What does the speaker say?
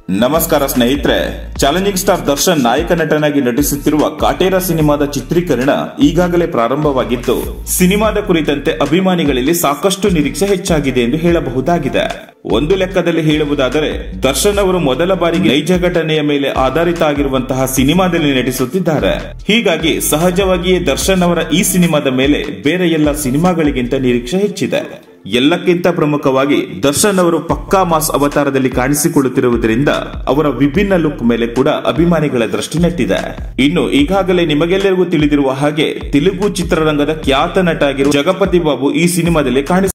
ನಮಸ್ಕಾರ ಸ್ನೇಹಿತರೆ challenging star Darshan ನಾಯಕ ನಟನಾಗಿ ನಟಿಸುತ್ತಿರುವ ಕಾಟೇರ ಸಿನಿಮಾದ ಚಿತ್ರೀಕರಣ ಈಗಾಗಲೇ ಪ್ರಾರಂಭವಾಗಿದ್ದು ಸಿನಿಮಾದ ಕುರಿತಂತೆ ಅಭಿಮಾನಿಗಳಲ್ಲಿ ಸಾಕಷ್ಟು ನಿರೀಕ್ಷೆ ಹೆಚ್ಚಾಗಿದೆ ಎಂದು ಹೇಳಬಹುದಾಗಿದೆ ಒಂದು ಲೆಕ್ಕದಲ್ಲಿ ಹೇಳುವುದಾದರೆ ದರ್ಶನ್ ಅವರು ಮೊದಲ ಬಾರಿಗೆ ನೈಜ ಘಟನೆಯ ಮೇಲೆ ಆಧಾರಿತ ಆಗಿರುವಂತಹ ಸಿನಿಮಾದಲ್ಲಿ ನಟಿಸುತ್ತಿದ್ದಾರೆ ಹೀಗಾಗಿ ಸಹಜವಾಗಿಯೇ ದರ್ಶನ್ ಅವರ ಈ ಸಿನಿಮಾದ ಮೇಲೆ ಬೇರೆ ಎಲ್ಲ ಸಿನಿಮಾಗಳಿಗಿಂತ ನಿರೀಕ್ಷೆ ಹೆಚ್ಚಿದೆ ಎಲ್ಲಕ್ಕಿಂತ ಪ್ರಮುಖವಾಗಿ ದರ್ಶನ್ ಅವರು ಪಕ್ಕಾ ಮಾಸ್ ಅವತಾರದಲ್ಲಿ ಕಾಣಿಸಿಕೊಳ್ಳುತ್ತಿರುವುದರಿಂದ ಅವರ ವಿಭಿನ್ನ ಲುಕ್ ಮೇಲೆ ಕೂಡ ಅಭಿಮಾನಿಗಳ ದೃಷ್ಟಿ ನೆಟ್ಟಿದೆ ಇನ್ನು ಈಗಾಗಲೇ ನಿಮಗೆಲ್ಲರಿಗೂ ತಿಳಿದಿರುವ ಹಾಗೆ ತೆಲುಗು ಚಿತ್ರರಂಗದ ಖ್ಯಾತ ನಟ ಆಗಿರುವ ಜಗಪತಿ ಬಾಬು ಈ ಸಿನಿಮಾದಲ್ಲಿ ಕಾಣಿಸಿ